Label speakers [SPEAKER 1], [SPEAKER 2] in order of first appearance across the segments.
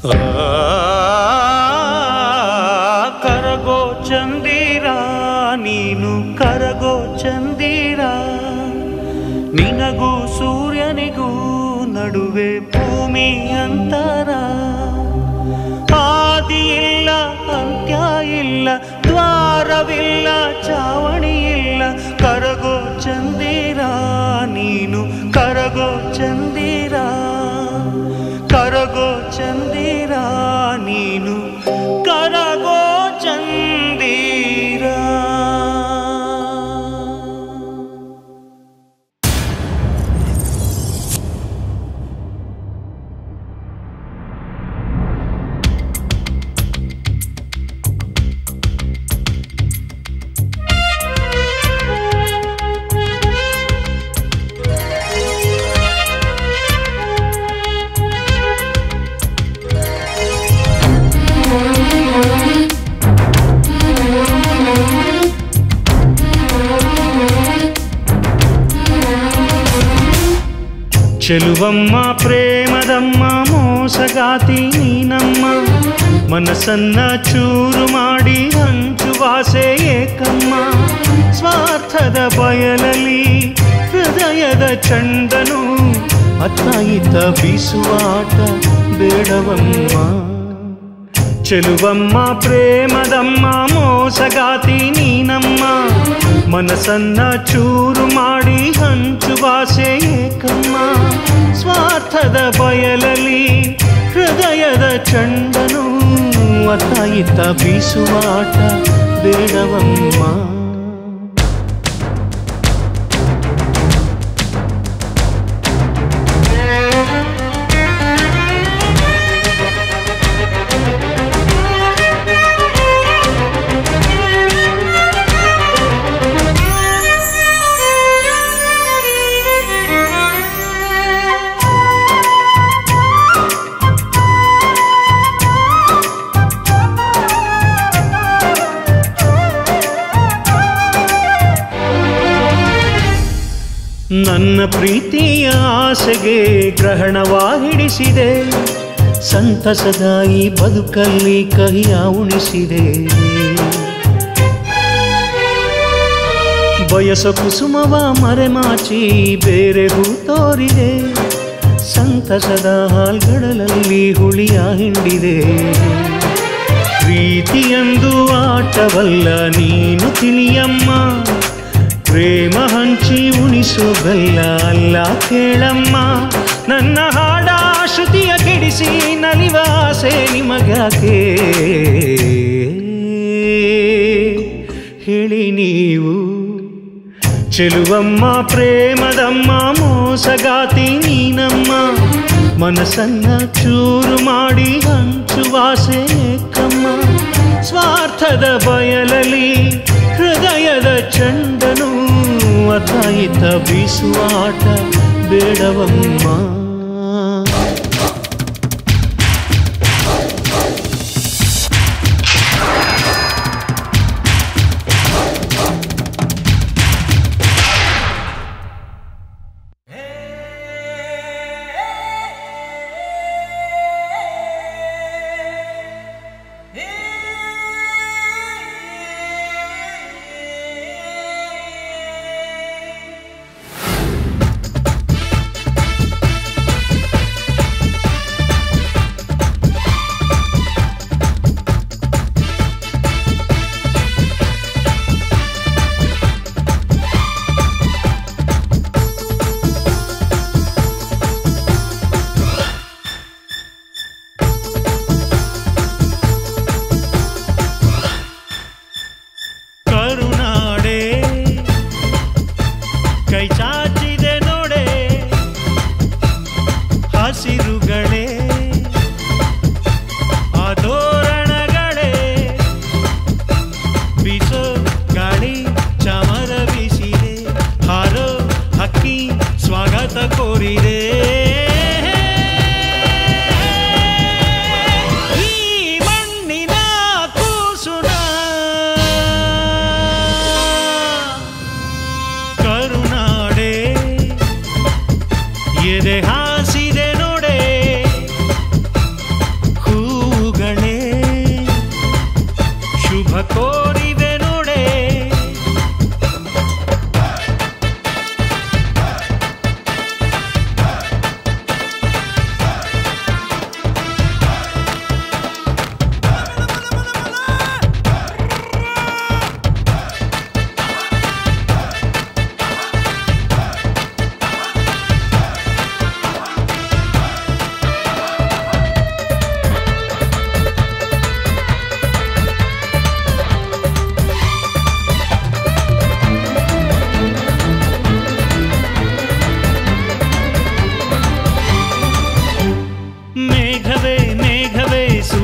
[SPEAKER 1] ಕರಗೋ ಚಂದಿರ ನೀನು ಕರಗೋ ಚಂದಿರ ನಿನಗೂ ಸೂರ್ಯನಿಗೂ ನಡುವೆ ಭೂಮಿ ಅಂತರ ಆದಿ ಇಲ್ಲ ಅಂತ್ಯ ಇಲ್ಲ ದ್ವಾರವಿಲ್ಲ ಚಾವಣಿ ಇಲ್ಲ ಕರಗೋ ಚಂದಿರ ನೀನು ಕರಗೋ ಚಂದಿರ ಕರಗೋ ಚಂದಿರ ನೀನು ಕರಗೋ ಚಂದಿರ ಚೆಲುವಮ್ಮ ಪ್ರೇಮದಮ್ಮ ಮೋಸಗಾತಿ ನೀನಮ್ಮ ಮನಸ್ಸನ್ನ ಚೂರು ಮಾಡಿ ಹಂಚುವಾಸೆ ಏಕಮ್ಮ ಸ್ವಾರ್ಥದ ಬಯಲಲ್ಲಿ ಹೃದಯದ ಚಂಡನು ಅತ್ತ ಇತ್ತ ಬೀಸುವಾಟ ಬೇಡವಮ್ಮ ಚೆಲುವಮ್ಮ ಪ್ರೇಮದಮ್ಮ ಮೋಸಗಾತಿ ನೀನಮ್ಮ ಮನಸ್ಸನ್ನ ಚೂರು ಮಾಡಿ ಹಂಚುವಾಸೆ ಏಕಮ್ಮ ಸ್ವಾರ್ಥದ ಬಯಲಲ್ಲಿ ಹೃದಯದ ಚಂಡನು ಅತ್ತ ಇತ್ತ ಬೀಸುವಾಟ ಬೇಡವಮ್ಮ ನನ್ನ ಪ್ರೀತಿಯ ಆಸೆಗೆ ಗ್ರಹಣವಾ ಹಿಡಿಸಿದೆ ಸಂತಸದ ಈ ಬದುಕಲ್ಲಿ ಕಹಿಯ ಉಣಿಸಿದೆ ಬಯಸ ಕುಸುಮವ ಮರೆಮಾಚಿ ಬೇರೆ ಹೂ ತೋರಿದೆ ಸಂತಸದ ಹಾಲ್ಗಡಲಲ್ಲಿ ಹುಳಿಯ ಹಿಂಡಿದೆ ಪ್ರೀತಿಯಂದು ಆಟವಲ್ಲ ನೀನು ತಿಳಿಯಮ್ಮ ಪ್ರೇಮ ಹಂಚಿ ಉಣಿಸೋ ಬೆಲ್ಲ ಅಲ್ಲ ಕೇಳಮ್ಮ ನನ್ನ ಹಾಡ ಶ್ರುತಿಯ ಕೆಡಿಸಿ ನಲಿವ ಆಸೆ ನಿಮಗ್ಯಾಕೆ ಹೇಳಿ ನೀವು ಚೆಲುವಮ್ಮ ಪ್ರೇಮದಮ್ಮ ಮೋಸಗಾತಿ ನೀನಮ್ಮ ಮನಸ್ಸನ್ನ ಚೂರು ಮಾಡಿ ಹಂಚುವಾಸೆ ಕಮ್ಮ ಸ್ವಾರ್ಥದ ಬಯಲಲ್ಲಿ ಹೃದಯದ ಚಂಡನು ಅತ ಇತ ಬೀಸುವಾಟ ಬೇಡವಮ್ಮ ಕರುನಾಡೆ ಕೈ ಚಾಚಿದೆ ನೋಡೆ ಹಸಿರುಗಳೇ ಆದೋರಣಗಳೇ ಬೀಸೋ ಗಾಳಿ ಚಮರ ಬೀಸಿದೆ ಹಾರೋ ಹಕ್ಕಿ ಸ್ವಾಗತ ಕೋರಿದೆ ಈ ಮಣ್ಣಿನ ಕೂಸುನ ಕರುನಾಡೆ ಎದೆ ಹಾಸಿದೆ ನೋಡೆ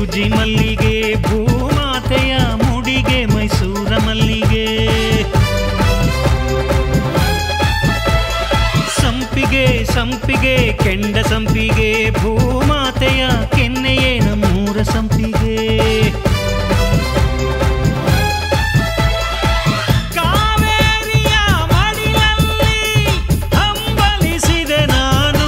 [SPEAKER 1] ಸೂಜಿ ಮಲ್ಲಿಗೆ ಭೂಮಾತೆಯ ಮುಡಿಗೆ ಮೈಸೂರ ಮಲ್ಲಿಗೆ ಸಂಪಿಗೆ ಸಂಪಿಗೆ ಕೆಂಡ ಸಂಪಿಗೆ ಭೂಮಾತೆಯ ಕೆನ್ನೆಯೇ ನಮ್ಮೂರ ಸಂಪಿಗೆ ಕಾವೇರಿಯ ಮಡಿಲಲ್ಲಿ ಹಂಬಲಿಸಿದೆ ನಾನು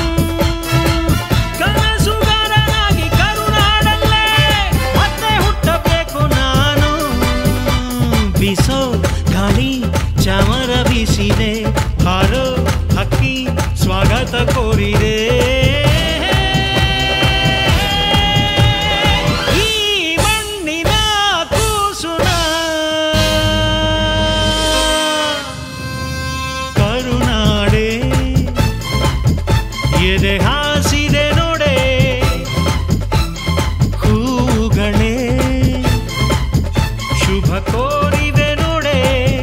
[SPEAKER 1] ಕನಸುಗಾರನಾಗಿ ಕರುನಾಡಲ್ಲೇ ಮತ್ತೆ ಹುಟ್ಟಬೇಕು ನಾನು ಬಿಸೋ ಗಾಳಿ ಚಾಮರ ಬೀಸಿದೆ ಹಾರೋ ಹಕ್ಕಿ ಸ್ವಾಗತ ಕೋರಿದೆ ಈ ಮಣ್ಣಿನ ಕೂಸುನ ಕರುನಾಡೆ ಎದೆ ಹಾಸಿದೆ ನೋಡೆ ಹೂಗಳೇ ಶುಭ ಕೋರಿದೆ ನೋಡೆ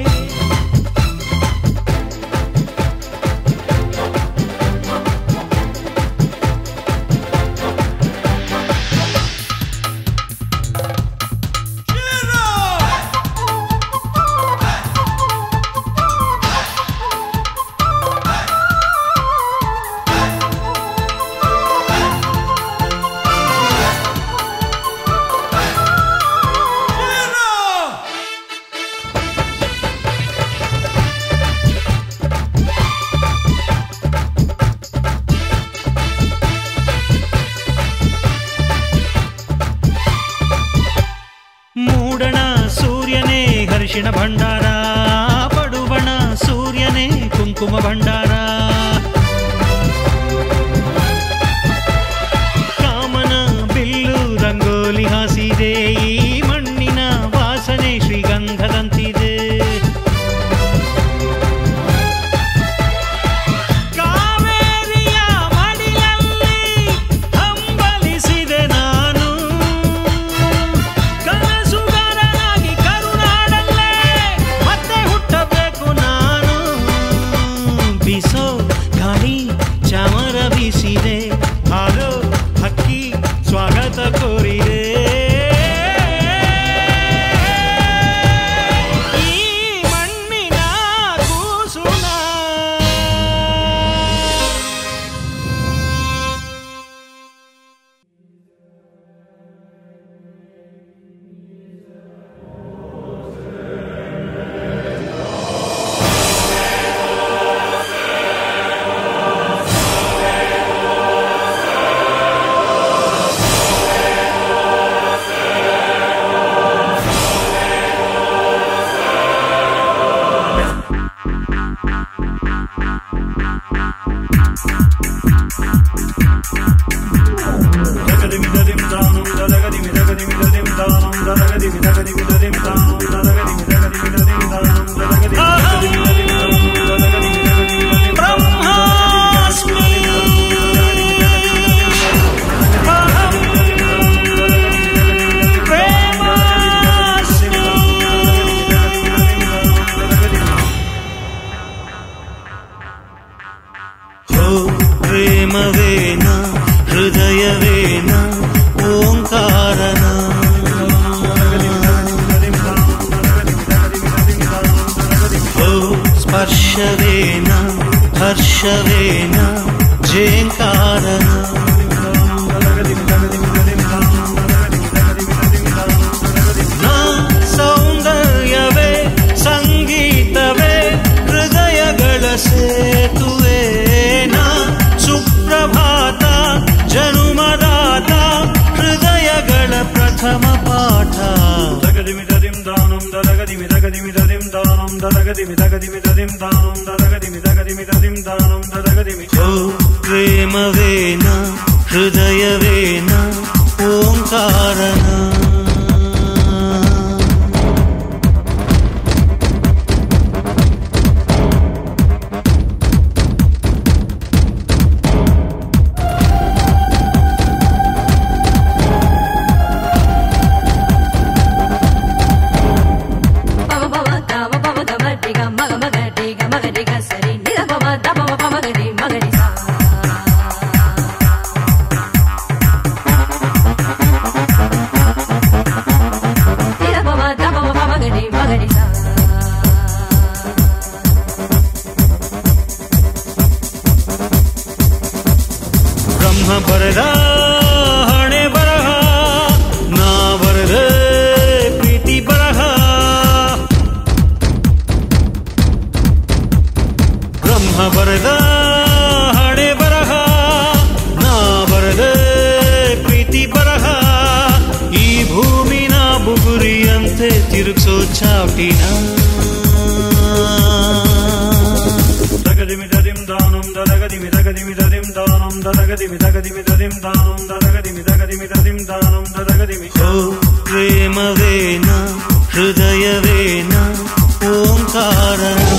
[SPEAKER 1] ಮೂಡಣ ಸೂರ್ಯನೇ ಹರ್ಷಿಣ ಭಂಡಾರ ಪಡುಬಣ ಸೂರ್ಯನೇ ಕುಂಕುಮ ಭಂಡಾರ ಕಾಮನ ಬಿಲ್ಲು ರಂಗೋಲಿ ಹಾಸಿದೆ ಈ ಮಣ್ಣಿನ ವಾಸನೆ ಶ್ರೀಗಂಧದಂತಿದೆ ಕಾವೇರಿಯ ಮಡಿಲಲ್ಲಿ ಹಂಬಲಿಸಿದೆ ನಾನು ಕನಸುಗಾರನಾಗಿ ಕರುನಾಡಲ್ಲೇ ಮತ್ತೆ ಹುಟ್ಟಬೇಕು ನಾನು ಬಿಸೋ ಗಾಳಿ ಚಾಮರ ಬೀಸಿದೆ ಹಾರೋ ಹಕ್ಕಿ ಸ್ವಾಗತ ಕೋರಿದೆ ಈ ಮಣ್ಣಿನ ಕೂಸುನ ಬ್ರಹ್ಮಾಸ್ಮಿ ಅಹಂ ಪ್ರೇಮಾಸ್ಮಿ ಹೋ ಪ್ರೇಮವೇನ ಹೃದಯವೇನ ಓಂಕಾರನ ಹೋ ಸ್ಪರ್ಶವೇನ ಹರ್ಷವೇನ ಜೇಂಕಾರನ ನಾ ಸೌಂದರ್ಯವೇ ಸಂಗೀತವೇ ಹೃದಯಗಳ ಸೇತುವೆ ನಾ ಸುಪ್ರಭಾತ ಜನುಮದಾತ ಹೃದಯಗಳ ಪ್ರಥಮ ಪಾಠ ಓ ಪ್ರೇಮವೇನ ಹೃದಯವೇನ ಓಂಕಾರನ
[SPEAKER 2] పవ పవ తవ పవ తవ టిగ మగ మగ టిగ మగ టిగ సరి నిద పవ తవ పవ గడి మగ డి సా
[SPEAKER 1] ಬರೆದ ಹಣೆ ಬರಹ ನಾ ಬರೆದ ಪ್ರೀತಿ ಬರಹ ಬ್ರಹ್ಮ ಬರೆದ ಹಣೆ ಬರಹ ನಾ ಬರೆದ ಪ್ರೀತಿ ಬರಹ ಈ ಭೂಮಿನ ಬುಗುರಿಯಂತೆ ತಿರುಗಿಸೋ ಚಾಟಿನ
[SPEAKER 3] ದಗದಿಮಿದದಿಂ ದಾನಂ ದದಗದಿಮಿದಗದಿಮಿದದಿಂ ದಾನಂ ದದಗದಿಮಿದಗದಿಮಿದದಿಂ ದಾನಂ ದದಗದಿಮಿದಗದಿಮಿದದಿಂ ದಾನಂ ದದಗದಿಮಿ
[SPEAKER 1] ಓ ಪ್ರೇಮವೇನ ಹೃದಯವೇನ ಓಂಕಾರ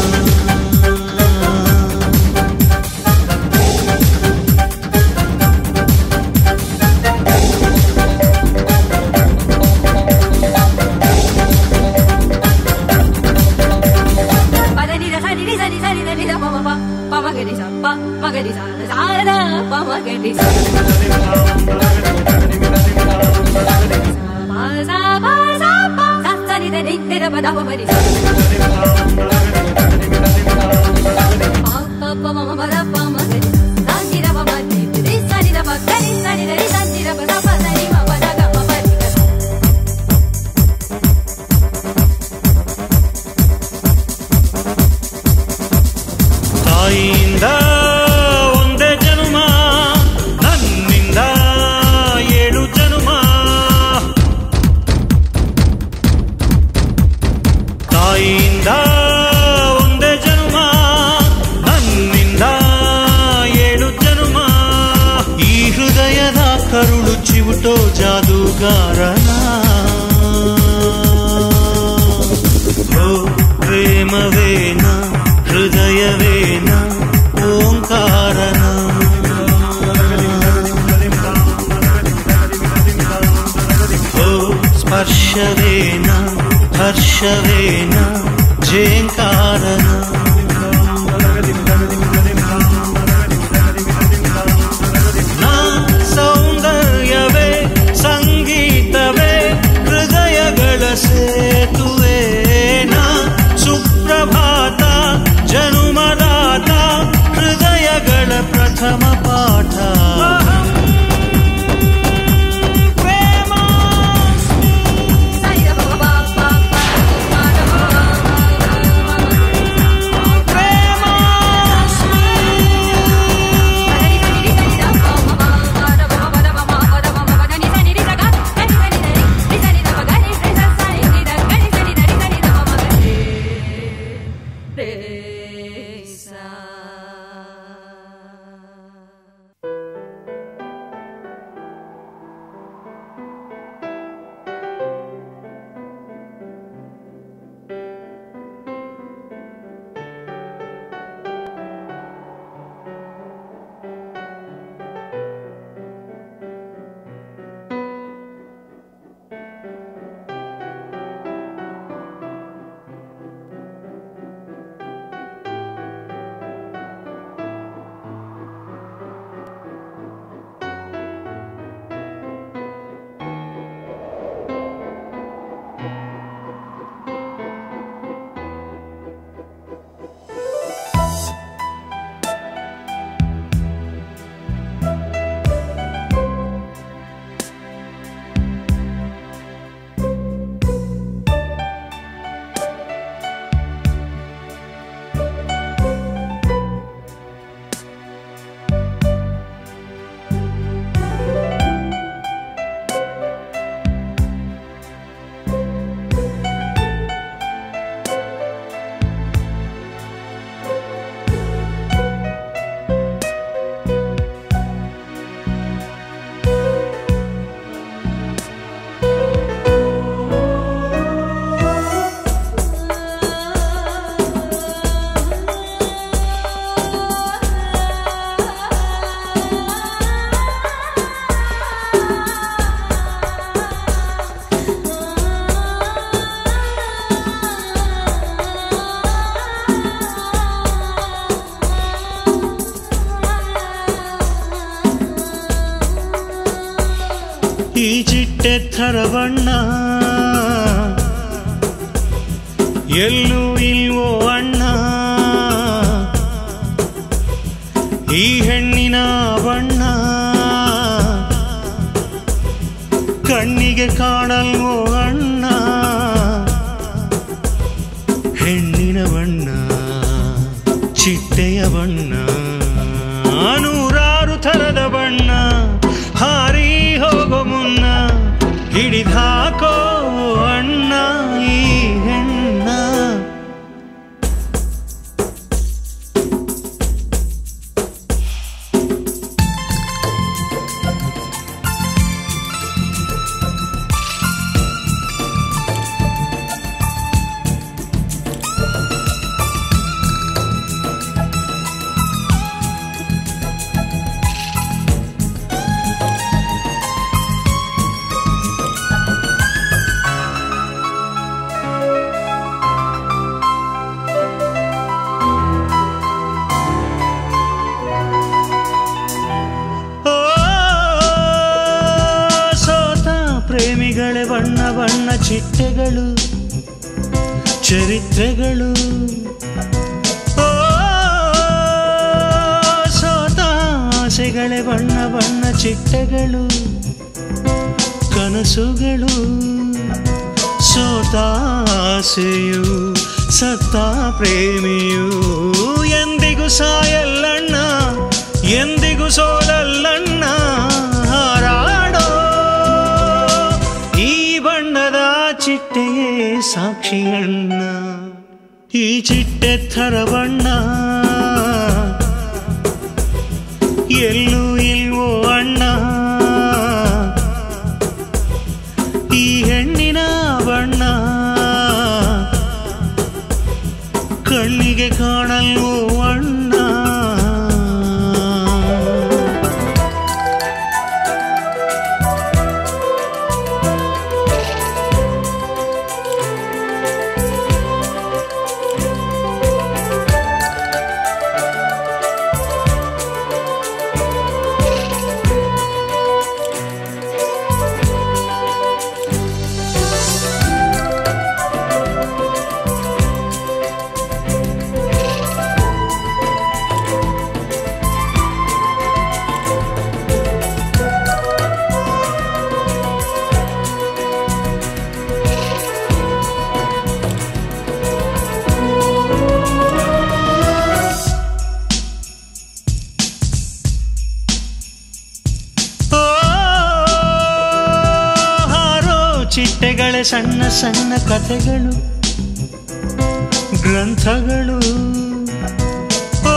[SPEAKER 2] పదని సని ని సని సని ని ద పమ ప పమ గడి స ప మగడి స సార పమ గడి స ప స ప స ప స సని ద ని ని ద ప ద ప మడి స ప ప ప మ మ ప ద ప మ గడి స ని ద ప మ ని ని సని ద ప గడి సని ద ని సని ద ప ద ప ద ని మ ప ద గ మ ప ని గ స
[SPEAKER 1] ತಾಯಿಯಿಂದ ಒಂದೇ ಜನುಮ ನನ್ನಿಂದ ಏಳು ಜನುಮ ತಾಯಿಯಿಂದ ಒಂದೇ ಜನುಮ ನನ್ನಿಂದ ಏಳು ಜನುಮ ಈ ಹೃದಯದ ಕರುಳು ಚಿವುಟೋ ಜಾದೂಗಾರನ ಓ ಪ್ರೇಮವೇನ ಹೃದಯವೇನ ಓಂಕಾರನ ಓ ಸ್ಪರ್ಶವೇನ ಹರ್ಷವೇನ ಜೇಂಕಾರನ ನಾ ಸೌಂದರ್ಯವೇ ಸಂಗೀತವೇ ಹೃದಯಗಳ ಸೇತುವೆ ನಾ ಸುಪ್ರಭಾತ ಜನುಮದಾತ ಹೃದಯಗಳ ಪ್ರಥಮ ಪಾಠ
[SPEAKER 2] సని ద ప ప ప ప ప ద ప పదని సని ని సని ద ప మ ప ప ద ప మ ప ద ప మ ప ద ప మ ప ద ని సని ని స గ సని సని ద ని ని సని ద ప గ ని స సని ని ద గ ని సని ద ని సని ద ప మ గ రి రే సా
[SPEAKER 1] ಈ ಚಿಟ್ಟೆ ಥರವಣ್ಣ ಎಲ್ಲೂ ಇಲ್ವೋ ಅಣ್ಣ ಈ ಹೆಣ್ಣಿನ ಬಣ್ಣ ಕಣ್ಣಿಗೆ ಕಾಣಲ್ವೋ ಅಣ್ಣ ಹೆಣ್ಣಿನ ಬಣ್ಣ ಚಿಟ್ಟೆಯ ಬಣ್ಣ ನೂರಾರು ಥರದ ಬಣ್ಣ ಹಾರಿ ಹೋಗೋ ಮುನ್ನ ಹಿಡಿದಾಕೋ ಅಣ್ಣ ಈ ಹೆಣ್ಣ ಓ, ಸೋತ ಪ್ರೇಮಿಗಳೇ ಬಣ್ಣ ಬಣ್ಣ ಚಿಟ್ಟೆಗಳು ಚರಿತ್ರೆಗಳು ಓ, ಸೋತ ಆಸೆಗಳೇ ಬಣ್ಣ ಬಣ್ಣ ಚಿಟ್ಟೆಗಳು ಕನಸುಗಳು ಸೋತ ಆಸೆಯು ಸತ್ತ ಪ್ರೇಮಿಯು ಎಂದಿಗೂ ಸಾಯಲ್ಲಣ್ಣ ಎಂದಿಗೂ ಸೋಲಲ್ಲಣ್ಣ ಹಾರಾಡೋ ಈ ಬಣ್ಣದ ಚಿಟ್ಟೆಯೇ ಸಾಕ್ಷಿಯಣ್ಣ ಈ ಚಿಟ್ಟೆ ಥರ ಬಣ್ಣ ಎಲ್ಲೂ ಇಲ್ವೋ ಅಣ್ಣ ಈ ಹೆಣ್ಣಿನ ಬಣ್ಣ ಕಣ್ಣಿಗೆ ಕಾಣಲ್ವೋ ಅಣ್ಣ ಓ, ಹಾರೋ ಚಿಟ್ಟೆಗಳ ಸಣ್ಣ ಸಣ್ಣ ಕಥೆಗಳು ಗ್ರಂಥಗಳು ಓ,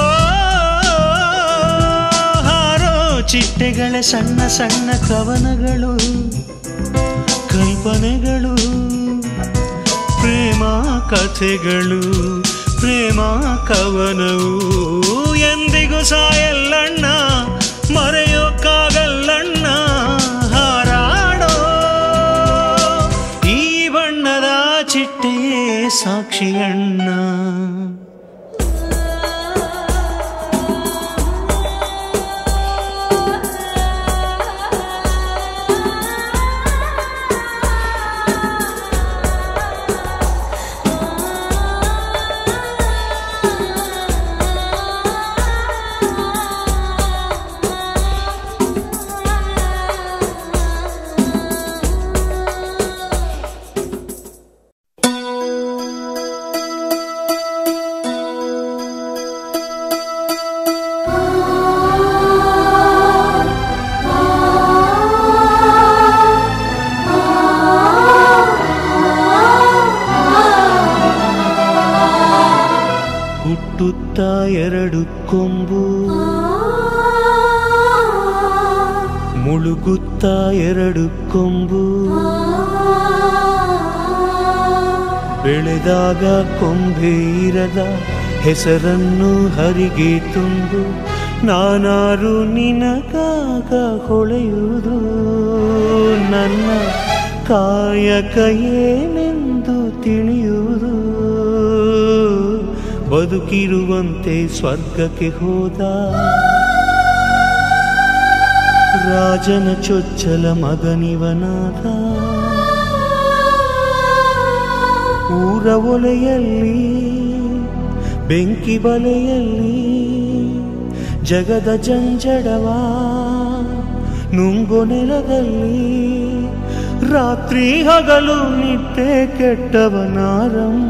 [SPEAKER 1] ಹಾರೋ ಚಿಟ್ಟೆಗಳ ಸಣ್ಣ ಸಣ್ಣ ಕವನಗಳು ಕಲ್ಪನೆಗಳು ಪ್ರೇಮ ಕಥೆಗಳು ಪ್ರೇಮ ಕವನವು ಎಂದಿಗೂ ಸಾಯಲ್ಲಣ್ಣ ಮರೆಯೋಕ್ಕಾಗಲ್ಲಣ್ಣ ಹಾರಾಡೋ ಈ ಬಣ್ಣದ ಚಿಟ್ಟೆಯೇ ಸಾಕ್ಷಿಯಣ್ಣ ಹುಟ್ಟುತ್ತಾ ಎರಡು ಕೊಂಬು ಮುಳುಗುತ್ತಾ ಎರಡು ಕೊಂಬು ಬೆಳೆದಾಗ ಕೊಂಬೆ ಇರದ ಹೆಸರನ್ನು ಹರಿಗೆ ತುಂಬು ನಾನಾರು ನಿನಗಾಗ ಹೊಳೆಯುವುದು ನನ್ನ ಕಾಯಕ ಏನೆಂದು ತಿಳಿಯುವುದು ಬದುಕಿರುವಂತೆ ಸ್ವರ್ಗಕ್ಕೆ ಹೋದ ರಾಜನ ಚೊಚ್ಚಲ ಮಗನಿವನಾದ ಊರ ಒಲೆಯಲ್ಲಿ ಬೆಂಕಿ ಬಲೆಯಲ್ಲಿ ಜಗದ ಜಂಜಡವ ನುಂಗೊ ನೆಲದಲ್ಲಿ ರಾತ್ರಿ ಹಗಲು ನಿದ್ದೆ ಕೆಟ್ಟವನಾರಮ್ಮ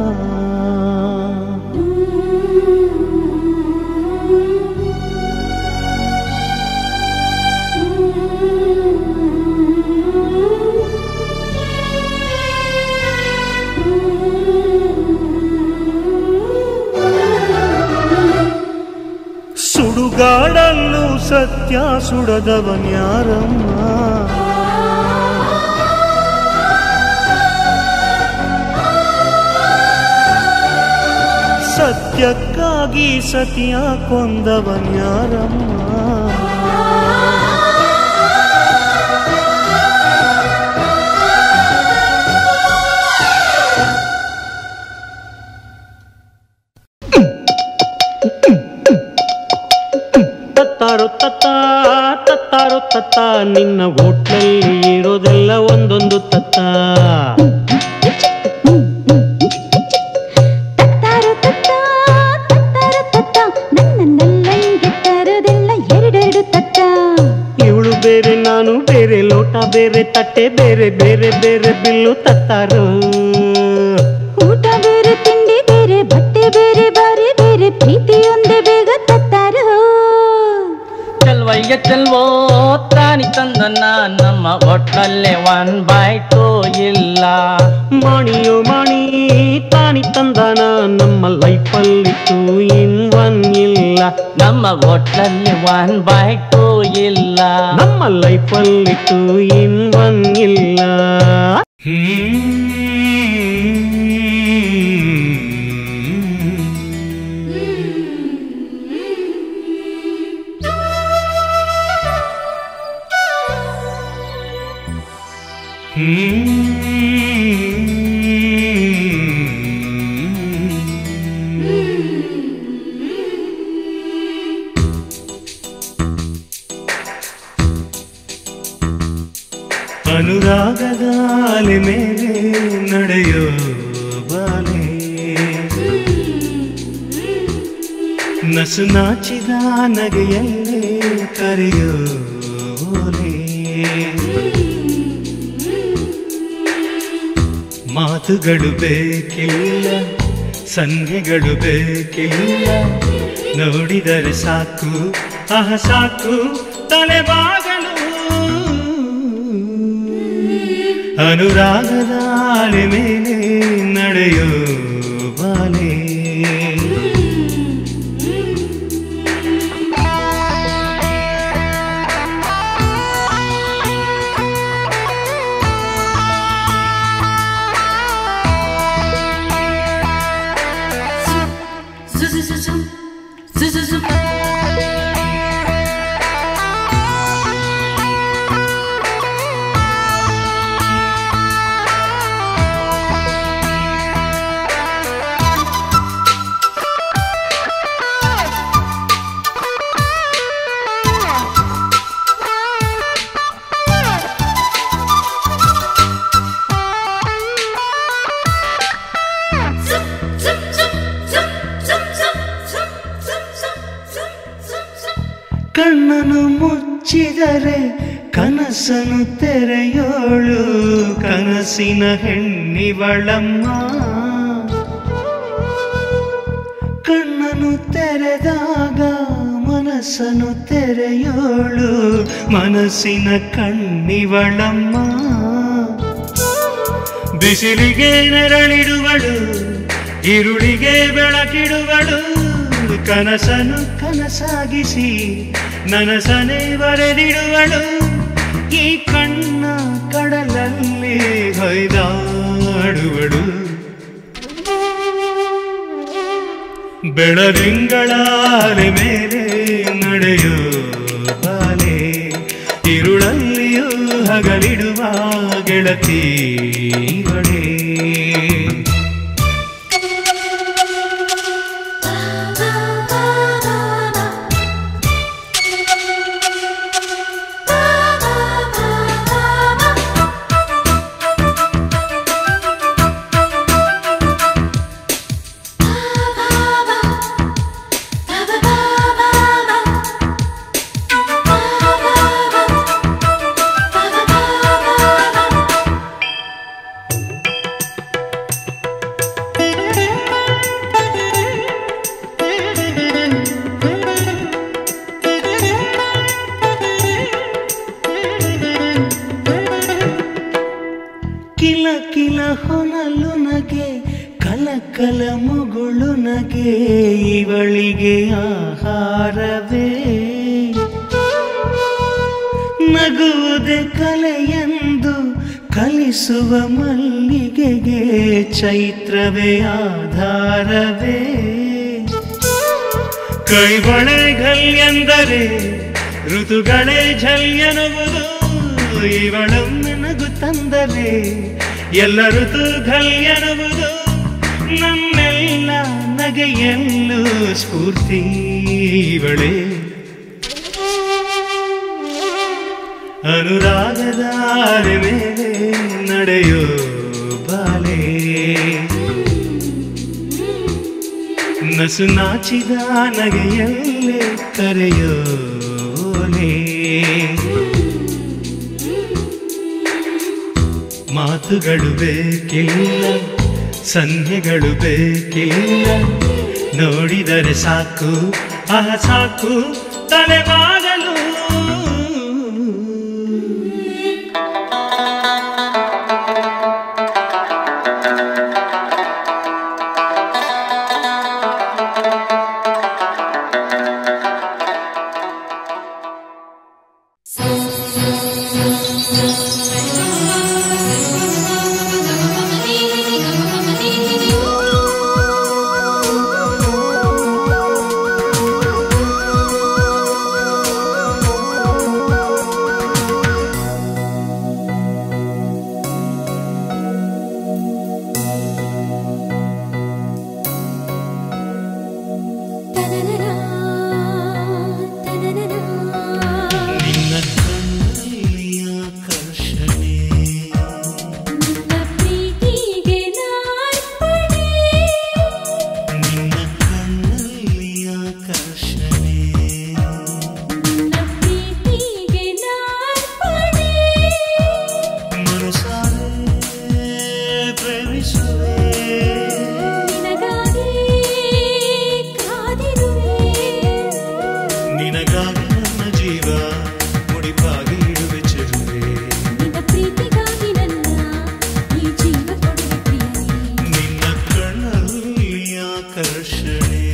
[SPEAKER 1] ಸುಡುಗಾಡಲ್ಲೂ ಸತ್ಯ ಸುಡದವನ್ಯಾರಮ್ಮ ಸತ್ಯಕ್ಕಾಗಿ ಸತಿಯ ಕೊಂದವನ್ಯಾರಮ್ಮ
[SPEAKER 4] ತತ್ತಾರು ತತ್ತ ತತ್ತಾರು ತತ್ತ ನಿನ್ನ ಹೋಟ್ಲಲ್ಲಿ ಇರೋದೆಲ್ಲ ಒಂದೊಂದು ತತ್ತ
[SPEAKER 5] ತತ್ತಾರು ತತ್ತ ತತ್ತಾರು ತತ್ತ ನನ್ನನ್ನೆಲ್ಲ ತರದೆಲ್ಲ ಎರಡೆರಡು ತತ್ತ
[SPEAKER 4] ಇವಳು ಬೇರೆ ನಾನು ಬೇರೆ ಲೋಟ ಬೇರೆ ತಟ್ಟೆ ಬೇರೆ ಬೇರೆ ಬೇರೆ ಬಿಲ್ಲು ತತ್ತಾರು
[SPEAKER 5] ಊಟ ಬೇರೆ ತಿಂಡಿ ಬೇರೆ ಬಟ್ಟೆ ಬೇರೆ ಬಾರಿ ಬೇರೆ ಪ್ರೀತಿಯೊಂದೇ ಬೇಗ ತತ್ತಾರು
[SPEAKER 6] ಚೆಲ್ವಯ್ಯ ಚೆಲ್ವೋ ತಾನಿ ತಂದನ್ನ ನಮ್ಮ ಒಟ್ಟಲ್ಲೇ ಒನ್ ಬೈ ಟೂ ಇಲ್ಲ
[SPEAKER 4] ಮಾಣಿಯೋ ಮಾಣಿ ತಾನಿ ತಂದಾನ ನಮ್ಮ ಲೈಫಲ್ಲಿ ಟೂ ಇನ್ ಒನ್ ಇಲ್ಲ
[SPEAKER 6] ನಮ್ಮ ಒಟ್ಟಲ್ಲಿ ಒನ್ ಬೈ ಟೂ ಇಲ್ಲ
[SPEAKER 4] ನಮ್ಮ ಲೈಫಲ್ಲಿ ಟೂ ಇನ್ ಒನ್ ಇಲ್ಲ
[SPEAKER 1] ಅನುರಾಗದ ಅಲೆ ಮೇಲೆ ನಡೆಯೋ ಬಾಲೆ ನಸು ನಾಚಿದ ನಗೆಯಲ್ಲೇ ಕರೆಯೋ ಓಲೆ ಮಾತುಗಳು ಬೇಕಿಲ್ಲ ಸಂಧಿಗಳು ಬೇಕಿಲ್ಲ ನೋಡಿದರೆ ಸಾಕು ಅಹ ಸಾಕು ತಲೆಬಾಗಲು ಅನುರಾಗದ ಅಲೆ ಮೇಲೆ ನಡೆಯೋ ಬಾಲೆ ಕಣ್ಣನು ಮುಚ್ಚಿದರೆ ಕನಸನು ತೆರೆಯೋಳು ಕನಸಿನ ಹೆಣ್ಣಿವಳಮ್ಮ ಕಣ್ಣನು ತೆರೆದಾಗ ಮನಸ್ಸನು ತೆರೆಯೋಳು ಮನಸ್ಸಿನ ಕಣ್ಣಿವಳಮ್ಮ ಬಿಸಿಲಿಗೆ ನೆರಳಿಡುವಳು ಇರುಳಿಗೆ ಬೆಳಕಿಡುವಳು ಕನಸನು ಕನಸಾಗಿಸಿ ನನಸನೆ ಬರೆದಿಡುವಳು ಈ ಕಣ್ಣ ಕಡಲಲ್ಲಿ ಹೊಯ್ದಾಡುವಳು ಬೆಳದಿಂಗಳಾಲೆ ಮೇಲೆ ನಡೆಯೋ ಬಾಲೆ ഇരുളಲ್ಲಿಯೂ ಹಗಲಿಡುವ ಗೆಳತೀವಳೆ
[SPEAKER 5] Ba-ba-ba-ba
[SPEAKER 1] ಇವಳಿಗೆ ಆಹಾರವೇ ನಗುವುದೇ ಕಲೆಯೆಂದು ಕಲಿಸುವ ಮಲ್ಲಿಗೆಗೆ ಚೈತ್ರವೇ ಆಧಾರವೇ ಕೈಬಳೆಗಲ್ ಎಂದರೆ ಋತುಗಳೇ ಝಲ್ಯನುವುದು ಇವಳೊಮ್ಮೆ ನಗು ತಂದರೆ ಎಲ್ಲ ಋತುಗಳು ಎನ್ನುವುದು ನನ್ನೆಲ್ಲ ನಗೆಯಲ್ಲೂ ಸ್ಫೂರ್ತಿ ಇವಳೇ ಅನುರಾಗದ ಅಲೆ ಮೇಲೆ ನಡೆಯೋ ಬಾಲೆ ನಸು ನಾಚಿದ ನಗೆಯಲ್ಲೇ ಕರೆಯೋ ಓಲೆ. ಮಾತುಗಳು ಬೇಕಿಲ್ಲ ಸಂಧ್ಯೆಗಳು ಬೇಕಿಲ್ಲ ನೋಡಿದರೆ ಸಾಕು ಆಹ ಸಾಕು ತಲೆಬಾಗಲು ನಿನ್ನ ಕಣ್ಣಲ್ಲಿ ಆಕರ್ಷಣೆ ನಿನ್ನ ಕಣ್ಣಲ್ಲಿ ಆಕರ್ಷಣೆ ಮನಸಾರೆ ಪ್ರೇಮಿಸುವೆ ನಿನಗಾಗಿ ನನ್ನ ಜೀವ ಮುಡಿಪಾಗಿ ಇಡುವೆ ಚೆಲುವೆ ನಿನ್ನ ಕಣ್ಣಲ್ಲಿ ಆಕರ್ಷಣೆ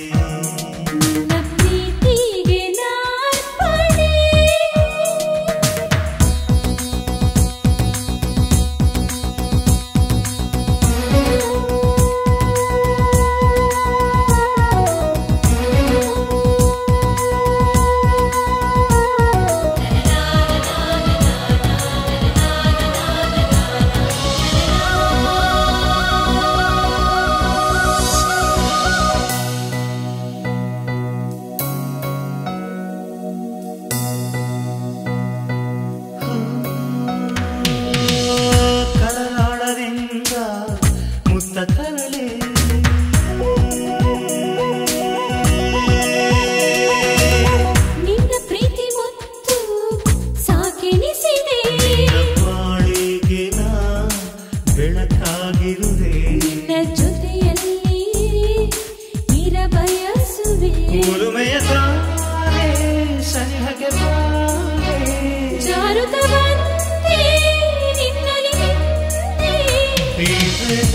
[SPEAKER 1] ಕಳಲಾಳದಿಂದ ಮುತ್ತ ತರಳೆ
[SPEAKER 2] ನಿನ್ನ ಪ್ರೀತಿ ಮತ್ತು ಸಾಕೆನಿಸಿದೆ
[SPEAKER 1] ಬಾಳಿಗೆ ನಾ ಬೆಳಕಾಗಿರುವೆ
[SPEAKER 2] ನಿನ್ನ ಜೊತೆಯಲ್ಲಿ ಇರಬಯಸುವೆ
[SPEAKER 1] ಮುಳುಮೆಯ ತಾರೆ ಸನಿಹಗೆ ಬಾರೆ
[SPEAKER 2] ಜಾರುತ ಬಂದೆ ನಿನ್ನಲಿ ನಿಂತೆ.
[SPEAKER 1] ಈ ಪ್ರೇಮ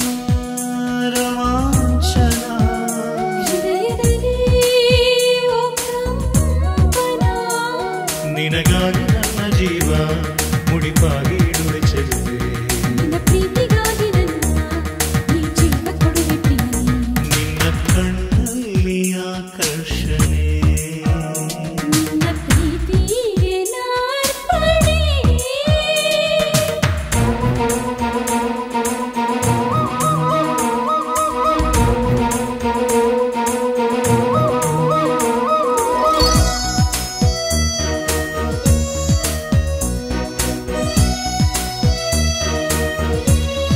[SPEAKER 1] ರೋಮಾಂಚನ
[SPEAKER 2] ಹೃದಯದಲ್ಲಿ ಓ ಕಂಪನ.
[SPEAKER 1] ನಿನಗಾಗಿ ನನ್ನ ಜೀವ ಮುಡಿಪಾಗಿ ಇಡುವೆ ಚೆಲುವೆ
[SPEAKER 2] ನಿನ್ನ ಪ್ರೀತಿಗಾಗಿ ನನ್ನ ಈ ಜೀವ ಕೊಡುವೆ ಪ್ರಿಯನೇ.
[SPEAKER 1] ನಿನ್ನ ಕಣ್ಣಲ್ಲಿ ಆಕರ್ಷಣೆ
[SPEAKER 2] ನಿನ್ನ ಪ್ರೀತಿಗೆ ನಾರ್ಪಣೆ.
[SPEAKER 1] ನಿನ್ನ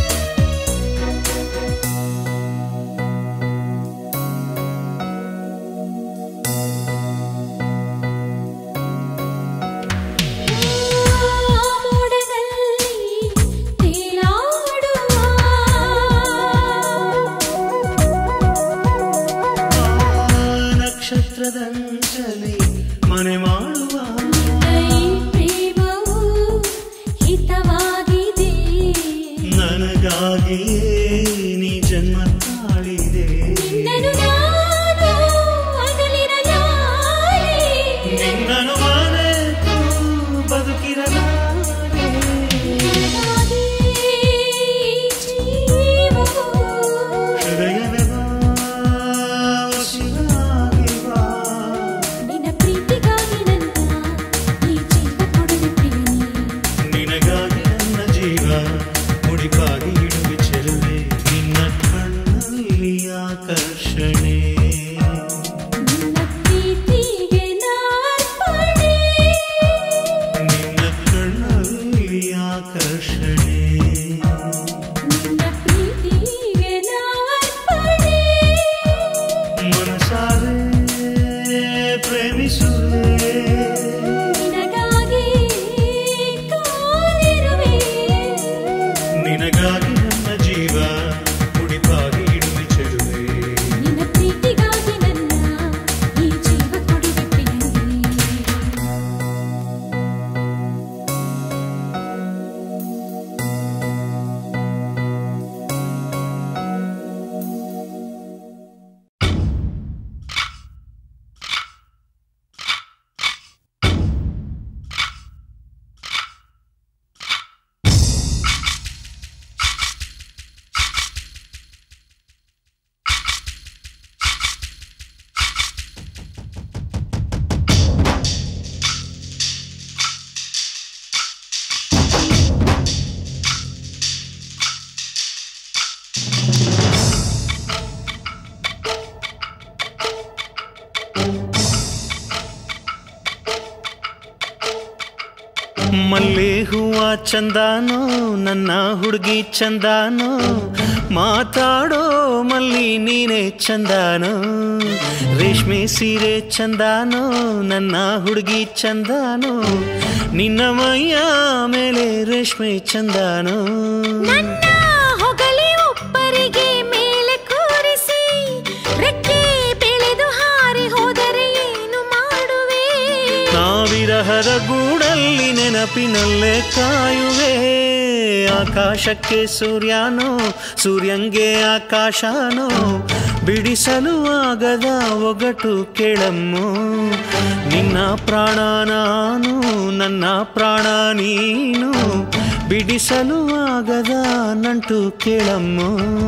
[SPEAKER 1] ಮಲ್ಲೆ ಹೂವ ಚಂದಾನೋ ನನ್ನ ಹುಡುಗಿ ಚಂದಾನೋ ಮಾತಾಡೋ ಮಲ್ಲಿ ನೀನೆ ಚಂದಾನೋ ರೇಷ್ಮೆ ಸೀರೆ ಚಂದಾನೋ ನನ್ನ ಹುಡುಗಿ ಚಂದಾನೋ ನಿನ್ನ ಮೈಯ ಮೇಲೆ ರೇಷ್ಮೆ ಚಂದಾನೋ
[SPEAKER 2] ನನ್ನ ಹೊಗಳಿ ಒಬ್ಬರಿಗೆ ಮೇಲೆ ಕೂರಿಸಿ ರೆಕ್ಕೆ ಬೆಳೆದು ಹಾರಿ ಹೋದರೆ ಏನು ಮಾಡುವೆ
[SPEAKER 1] ನಾವಿರಹದ ಗೂಡಲ್ಲಿ ನೆನಪಿನಲ್ಲೇ ಕಾಯುವೆ ಆಕಾಶಕ್ಕೆ ಸೂರ್ಯನೋ ಸೂರ್ಯಂಗೆ ಆಕಾಶನೋ ಬಿಡಿಸಲು ಆಗದ ಒಗಟು ಕೇಳಮ್ಮು ನಿನ್ನ ಪ್ರಾಣ ನಾನು ನನ್ನ ಪ್ರಾಣ ನೀನು ಬಿಡಿಸಲು ಆಗದ ನಂಟು ಕೇಳಮ್ಮು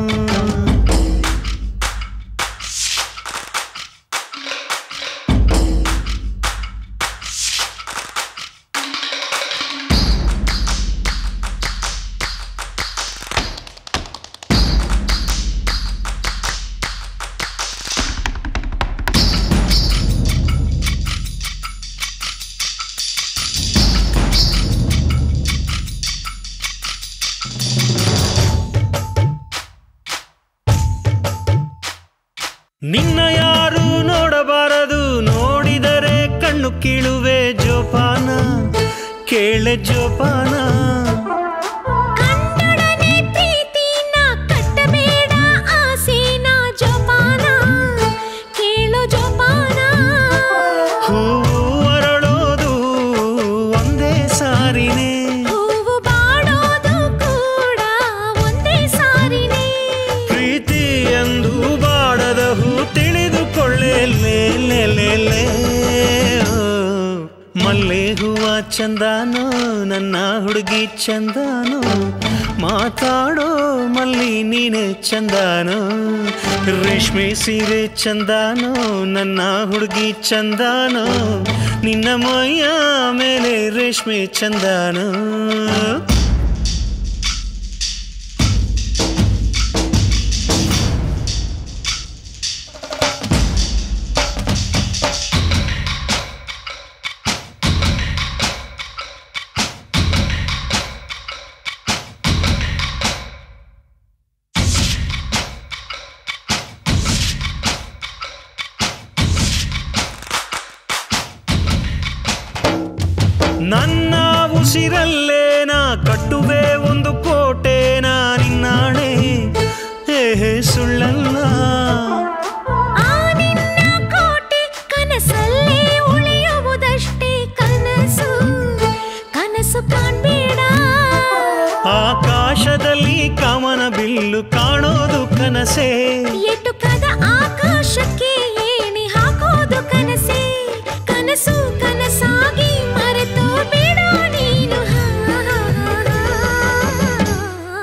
[SPEAKER 1] ನಿನ್ನ ಯಾರು ನೋಡಬಾರದು ನೋಡಿದರೆ ಕಣ್ಣು ಕೀಳುವೆ ಜೋಪಾನ ಕೇಳೆ ಜೋಪಾನ
[SPEAKER 2] ಕಂಡೊಡನೆ ಪ್ರೀತಿನ ಕಟ್ಟಬೇಡ ಆಸೆನ ಜೋಪಾನ ಕೇಳೋ ಜೋಪಾನ
[SPEAKER 1] ಹೂವು ಅರಳೋದು ಒಂದೇ ಸಾರಿನೇ
[SPEAKER 2] ಹೂವು ಬಾಡೋದು ಕೂಡ ಒಂದೇ ಸಾರಿನೇ
[SPEAKER 1] ಪ್ರೀತಿ ಎಂದು ಬಾಡದ ಹೂ ತಿಳಿದುಕೊಳ್ಳೆ ಲೇ ಲೇ ಲೇ ಲೇ. ಓ, ಮಲ್ಲೆ ಹೂವ ಚಂದಾನೋ ನನ್ನ ಹುಡುಗಿ ಚಂದಾನೋ ಮಾತಾಡೋ ಮಲ್ಲಿ ನೀನೆ ಚಂದಾನೋ ರೇಷ್ಮೆ ಸೀರೆ ಚಂದಾನೋ ನನ್ನ ಹುಡುಗಿ ಚಂದಾನೋ ನಿನ್ನ ಮೈಯ ಮೇಲೆ ರೇಷ್ಮೆ ಚಂದಾನೋ ನನ್ನ ಉಸಿರಲ್ಲೇ ನಾ ಕಟ್ಟುವೆ ಒಂದು ಕೋಟೆನ ನಿನ್ನಾಣೆ ಹೇ ಸುಳ್ಳಲ್ಲ
[SPEAKER 2] ಆ ನಿನ್ನ ಕೋಟೆ ಕನಸಲ್ಲೇ ಉಳಿಯುವುದಷ್ಟೇ ಕನಸು ಕನಸು ಕಾಣ್ಬೇಡ
[SPEAKER 1] ಆಕಾಶದಲ್ಲಿ ಕಾಮನ ಬಿಲ್ಲು ಕಾಣೋದು ಕನಸೇ
[SPEAKER 2] ಎಟುಕದ ಆಕಾಶಕ್ಕೆ ಏಣಿ ಹಾಕೋದು ಕನಸೇ ಕನಸು ಕನಸಾಗಿ ಮರೆತು ಬೇಡ ನೀನು ಹಾ, ಹಾ, ಹಾ, ಹಾ.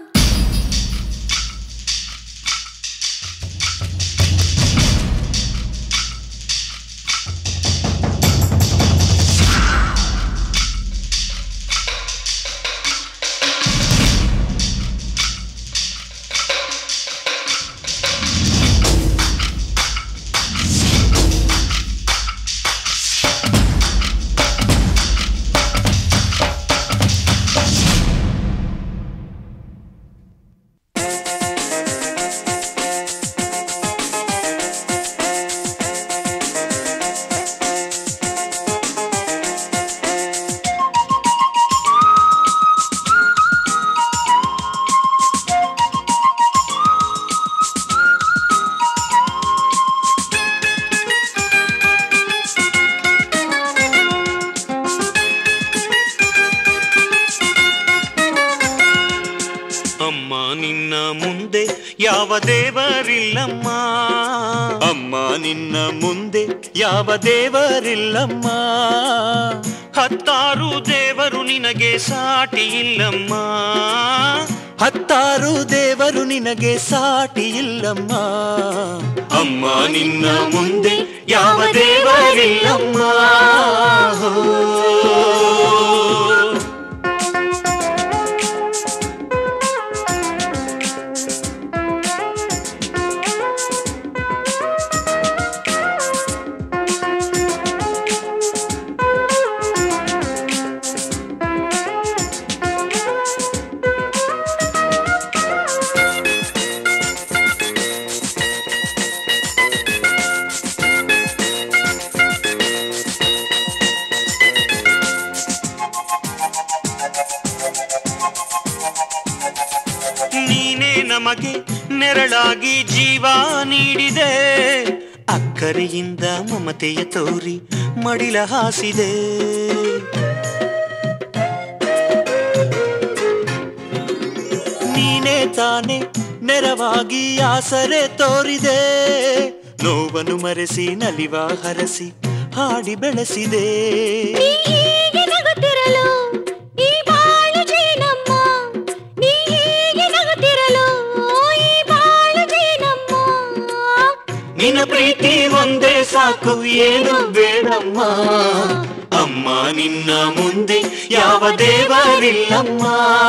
[SPEAKER 1] ಅಮ್ಮ ನಿನ್ನ ಮುಂದೆ ಯಾವ ದೇವರಿಲ್ಲಮ್ಮ ಅಮ್ಮ ನಿನ್ನ ಮುಂದೆ ಯಾವ ದೇವರಿಲ್ಲಮ್ಮ ಹತ್ತಾರು ದೇವರು ನಿನಗೆ ಸಾಟಿ ಇಲ್ಲಮ್ಮ ಹತ್ತಾರು ದೇವರು ನಿನಗೆ ಸಾಟಿ ಇಲ್ಲಮ್ಮ ಅಮ್ಮ ನಿನ್ನ ಮುಂದೆ ಯಾವ ದೇವರಿಲ್ಲಮ್ಮ ಹೋ. ನಮಗೆ ನೆರಳಾಗಿ ಜೀವ ನೀಡಿದೆ ಅಕ್ಕರೆಯಿಂದ ಮಮತೆಯ ತೋರಿ ಮಡಿಲ ಹಾಸಿದೆ ನೀನೇ ತಾನೆ ನೆರವಾಗಿ ಆಸರೆ ತೋರಿದೆ ನೋವನ್ನು ಮರೆಸಿ ನಲಿವ ಹರಸಿ ಹಾಡಿ ಬೆಳೆಸಿದೆ
[SPEAKER 5] ನೀ ಹೀಗೆ ನಗುತ್ತಿರಲು ಈ ಬಾಳು ಜೇನಮ್ಮ ನೀ ಹೀಗೆ ನಗುತ್ತಿರಲು ಈ ಬಾಳು ಜೇನಮ್ಮ
[SPEAKER 1] ನಿನ್ನ ಪ್ರೀತಿ ಒಂದೇ ಸಾಕು ಏನು ಬೇಡಮ್ಮ ಅಮ್ಮ ನಿನ್ನ ಮುಂದೆ ಯಾವ ದೇವರಿಲ್ಲಮ್ಮ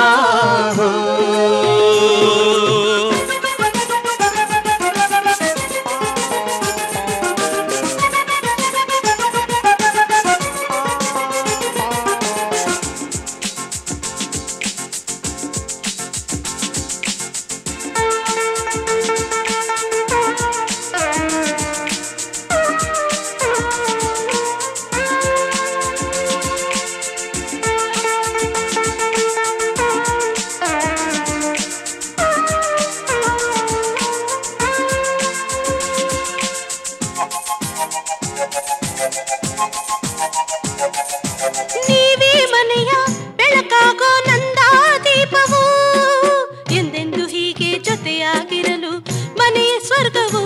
[SPEAKER 5] ನೀವೇ ಮನೆಯ ಬೆಳಕಾಗೋ ನಂದ ದೀಪವು ಎಂದೆಂದು ಹೀಗೆ ಜೊತೆಯಾಗಿರಲು ಮನೆಯ ಸ್ವರ್ಗವು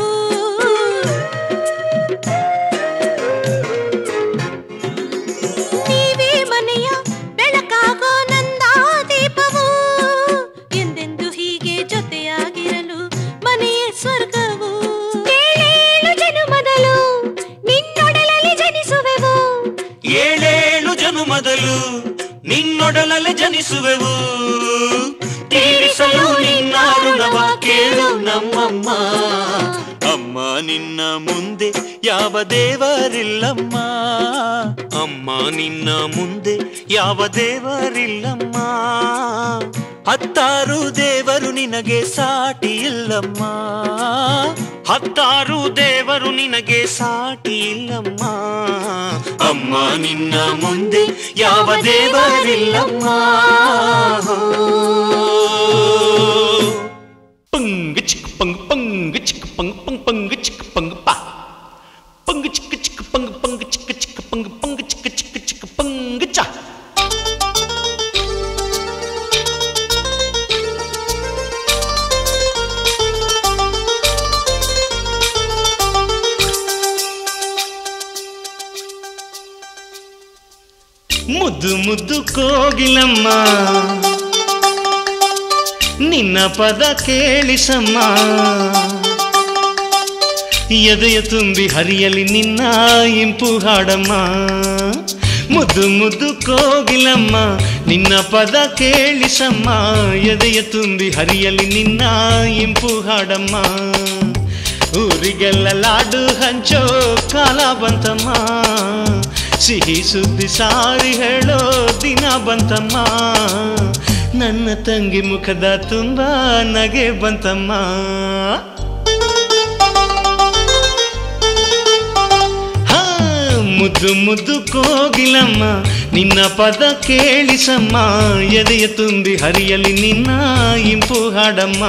[SPEAKER 5] ನೀವೇ ಮನೆಯ ಬೆಳಕಾಗೋ ನಂದ ದೀಪವು ಎಂದೆಂದು ಹೀಗೆ ಜೊತೆಯಾಗಿರಲು ಮನೆಯ ಸ್ವರ್ಗವು ಏಳೇಳು ಜನುಮದಲು ನಿನ್ನೊಡಲಲ್ಲಿ ಜನಿಸುವೆವು
[SPEAKER 1] ಏಳೇಳು ಜನುಮದಲು ನಿನ್ನೊಡಲಲ್ಲಿ ಜನಿಸುವೆವು ತೀರಿಸಲು ನಿನ್ನ ಋಣವ ಕೇಳು ನಮ್ಮಮ್ಮ ಅಮ್ಮ ನಿನ್ನ ಮುಂದೆ ಯಾವ ದೇವರಿಲ್ಲಮ್ಮ ಅಮ್ಮ ನಿನ್ನ ಮುಂದೆ ಯಾವ ದೇವರಿಲ್ಲಮ್ಮ ಹತ್ತಾರು ದೇವರು ನಿನಗೆ ಸಾಟಿ ಇಲ್ಲಮ್ಮ ಹತ್ತಾರು ದೇವರು ನಿನಗೆ ಸಾಟಿ ಇಲ್ಲಮ್ಮ ಅಮ್ಮ ನಿನ್ನ ಮುಂದೆ ಯಾವ ದೇವರಿಲ್ಲಮ್ಮ ಪಂಗ ಚಿಕ್ಕ ಪಂಗ ಪಂಗ ಚಿಕ್ಕ ಪಂಗ ಪಂಗ ಪಂಗ ಚಿಕ್ಕ ಪಂಗ ಪಾ ಪಂಗ ಚಿಕ್ಕ ಚಿಕ್ಕ ಪಂಗ ಪಂಗ ಚಿಕ್ಕ ಚಿಕ್ಕ ಪಂಗ ಪಂಗ ಚಿಕ್ಕ ಚಿಕ್ಕ ಚಿಕ್ಕ ಪಂಗ ಚಾ ಮುದ್ದು ಮುದ್ದು ಕೋಗಿಲಮ್ಮ ನಿನ್ನ ಪದ ಕೇಳಿಸಮ್ಮ ಎದೆಯ ತುಂಬಿ ಹರಿಯಲಿ ನಿನ್ನ ಇಂಪು ಹಾಡಮ್ಮ ಮುದ್ದು ಮುದ್ದು ಕೋಗಿಲಮ್ಮ ನಿನ್ನ ಪದ ಕೇಳಿಸಮ್ಮ ಎದೆಯ ತುಂಬಿ ಹರಿಯಲಿ ನಿನ್ನ ಇಂಪು ಹಾಡಮ್ಮ ಊರಿಗೆಲ್ಲ ಲಾಡು ಹಂಚೋ ಕಾಲ ಬಂತಮ್ಮ ಸಿಹಿ ಸುದ್ದಿ ಸಾರಿ ಹೇಳೋ ದಿನ ಬಂತಮ್ಮ ನನ್ನ ತಂಗಿ ಮುಖದ ತುಂಬ ನಗೆ ಬಂತಮ್ಮ ಹಾ, ಮುದ್ದು ಮುದ್ದು ಕೋಗಿಲಮ್ಮ ನಿನ್ನ ಪದ ಕೇಳಿಸಮ್ಮ ಎದೆಯ ತುಂಬಿ ಹರಿಯಲಿ ನಿನ್ನ ಇಂಪು ಹಾಡಮ್ಮ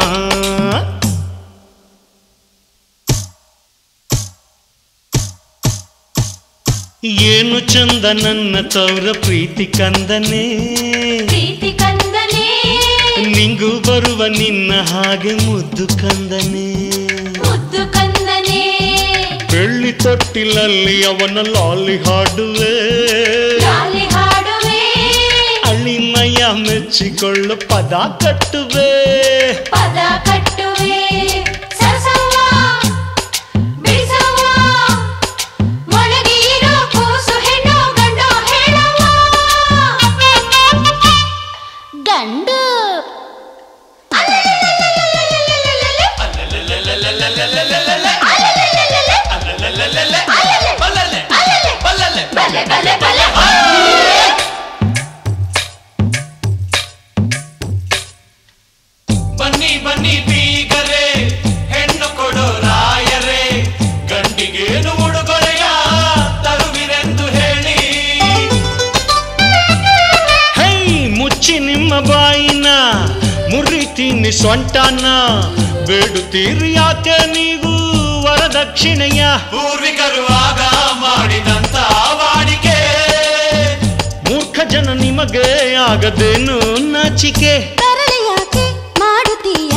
[SPEAKER 1] ಏನು ಚಂದ ನನ್ನ ತವರ ಪ್ರೀತಿ ಕಂದನೇ
[SPEAKER 5] ಪ್ರೀತಿ ಕಂದನೇ
[SPEAKER 1] ನಿಂಗೂ ಬರುವ ನಿನ್ನ ಹಾಗೆ ಮುದ್ದು ಕಂದನೇ
[SPEAKER 5] ಮುದ್ದು ಕಂದನೇ
[SPEAKER 1] ಬೆಳ್ಳಿ ತೊಟ್ಟಿಲಲ್ಲಿ ಅವನ ಲಾಲಿ ಹಾಡುವೆ
[SPEAKER 5] ಲಾಲಿ ಹಾಡುವೆ
[SPEAKER 1] ಅಳಿಮಯ ಮೆಚ್ಚಿಕೊಳ್ಳು ಪದ ಕಟ್ಟುವೆ
[SPEAKER 5] ಪದ ಕಟ್ಟುವೆ ಸರಸವ್ವ ಬಿಡಿಸವ್ವ ಒಳಗಿರೋ ಕೂಸು ಹೆಣ್ಣು ಗಂಡು ಹೇಳವ್ವ ಗಂಡು ಬಲೆ ಬಲೆ ಬಲೆ
[SPEAKER 1] ಬನ್ನಿ ಬನ್ನಿ ಬೀಗರೆ ನೀಡ್ತೀನಿ ಸೊಂಟನ ಬೇಡುತ್ತೀರಿ ಯಾಕೆ ನೀವು ವರದಕ್ಷಿಣೆಯ
[SPEAKER 7] ಪೂರ್ವಿಕರು ಆಗ ಮಾಡಿದಂತ ವಾಡಿಕೆ
[SPEAKER 1] ಮೂರ್ಖ ಜನ ನಿಮಗೆ ಆಗದೇನು ನಾಚಿಕೆ
[SPEAKER 5] ತರಲೆ ಯಾಕೆ ಮಾಡುತ್ತೀಯ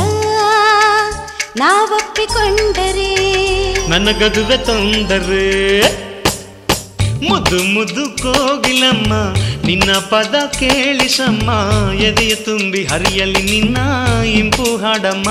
[SPEAKER 5] ನಾವೊಪ್ಪಿಕೊಂಡರೆ
[SPEAKER 1] ನನಗದುವೆ ತೊಂದರೆ ಮುದ್ದು ಮುದ್ದು ಕೋಗಿಲಮ್ಮ ನಿನ್ನ ಪದ ಕೇಳಿಸಮ್ಮ ಎದೆಯ ತುಂಬಿ ಹರಿಯಲಿ ನಿನ್ನ ಇಂಪು ಹಾಡಮ್ಮ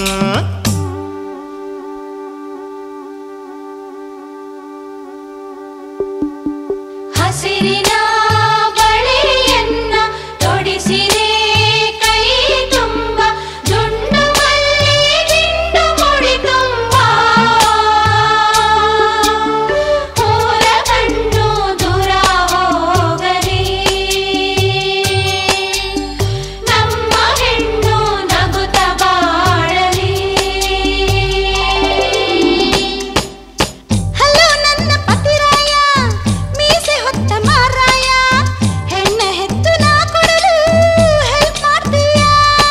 [SPEAKER 5] ಹಸಿರಿನ ಬಳೆಯನ್ನ ತೊಡಿಸಿರೆ ಕೈ ತುಂಬ ದುಂಡು ಮಲ್ಲಿ ದಿಂಡು ಮುಡಿ ತುಂಬ ಊರ ಕಣ್ಣು ದೂರ ಹೋಗಲಿ ನಮ್ಮ ಹೆಣ್ಣು ನಗುತ್ತ ಬಾಳಲಿ ಹಲೋ ನನ್ನ ಪತಿರಾಯ ಮೀಸೆ ಹೊತ್ತ ಮಾರಾಯ ಹೆಣ್ಣ ಹೆತ್ತು ನಾ ಕೊಡಲು ಹೆಲ್ಪ್ ಮಾಡ್ತೀಯಾ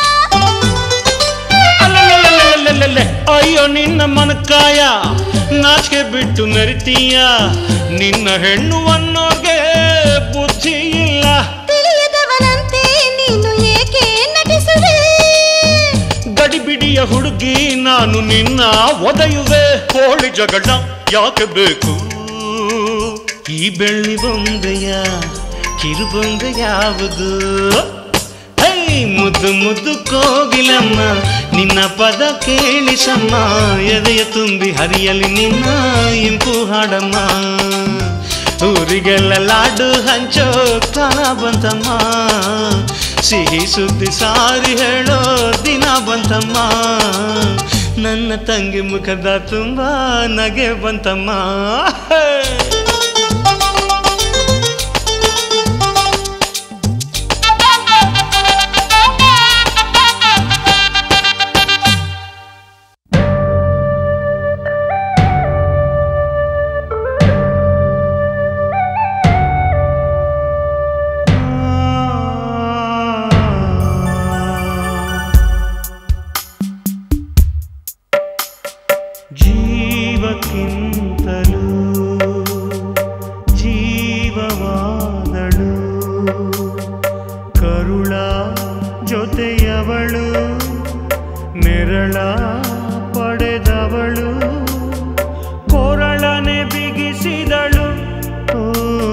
[SPEAKER 1] ಅಲ್ಲಲ್ಲಲ್ಲಲ್ಲಲ್ಲಲ್ಲೇ, ಅಯ್ಯೋ ನಿನ್ನ ಮನಕಾಯ ನಾಚಿಕೆ ಬಿಟ್ಟು ಮೆರಿತೀಯ ನಿನ್ನ ಹೆಣ್ಣು ಅನ್ನೋರ್ಗೆ ಬುದ್ಧಿ ಇಲ್ಲ
[SPEAKER 5] ತಿಳಿಯದವನಂತೆ ನೀನು ಏಕೆ ನಟಿಸುವೆ
[SPEAKER 1] ಗಡಿಬಿಡಿಯ ಹುಡುಗಿ ನಾನು ನಿನ್ನ ಒದೆಯುವೆ ಹೋಳಿ ಜಗಳ ಯಾಕೆ ಬೇಕು ಈ ಬೆಳ್ಳಿ ಬೊಂಬೆಯ ಕಿರುಬೊಂಬೆ ಯಾವುದು ಹೈ ಮುದ್ದು ಮುದ್ದು ಕೋಗಿಲಮ್ಮ ನಿನ್ನ ಪದ ಕೇಳಿಸಮ್ಮ ಎದೆಯ ತುಂಬಿ ಹರಿಯಲಿ ನಿನ್ನ ಇಂಪು ಹಾಡಮ್ಮ ಊರಿಗೆಲ್ಲ ಲಾಡು ಹಂಚೋ ಕಾಲ ಬಂತಮ್ಮ ಸಿಹಿ ಸುದ್ದಿ ಸಾರಿ ಹೇಳೋ ದಿನ ಬಂತಮ್ಮ ನನ್ನ ತಂಗಿ ಮುಖದ ತುಂಬ ನಗೆ ಬಂತಮ್ಮ ಹೇ! ಜೀವಕ್ಕಿಂತಲೂ ಜೀವವಾದಳು ಕರುಳ ಜೊತೆಯವಳು ನೆರಳ ಪಡೆದವಳು ಕೊರಳನೆ ಬಿಗಿಸಿದಳು ಓ,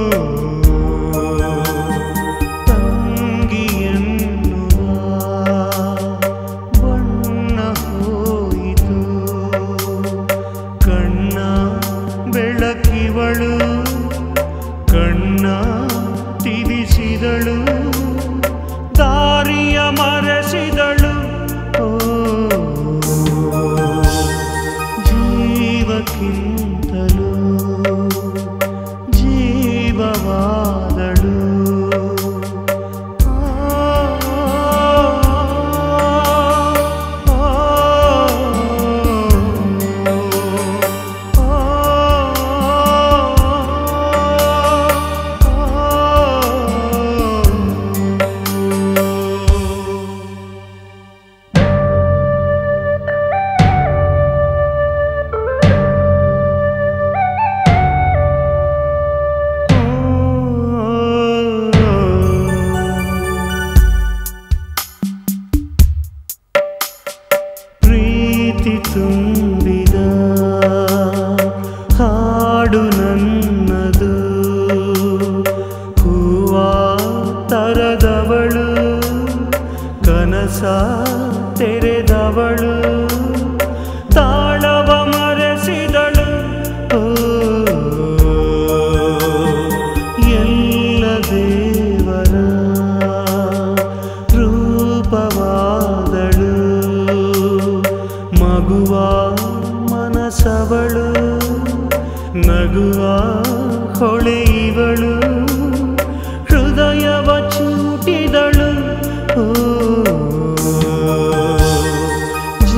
[SPEAKER 1] ತಂಗಿಯನ್ನುವ ಬಣ್ಣ ಹೋಯಿತು ಕಣ್ಣ ಬೆಳಕಿವಳು ಕಣ್ಣ ತಿವಿಸಿದಳು ದಾರಿಯ ಮರೆಸಿದಳು ಓ ಜೀವಕ್ಕಿಂತಲೂ ಜೀವವಾದಳು ಪ್ರೀತಿ ತುಂಬಿದ ಹಾಡು ನನ್ನದು ಹೂವ ತರದವಳು ಕನಸ ತೆರೆದವಳು ತಾಳವ ಮರೆಸಿದಳು ಓ, ಎಲ್ಲ ದೇವರ ರೂಪವಾದಳು ಮಗುವ ಮನಸವಳು ನಗುವ ಹೊಳೆಯುವಳು ಹೃದಯವ ಚೂಟಿದಳು ಓ,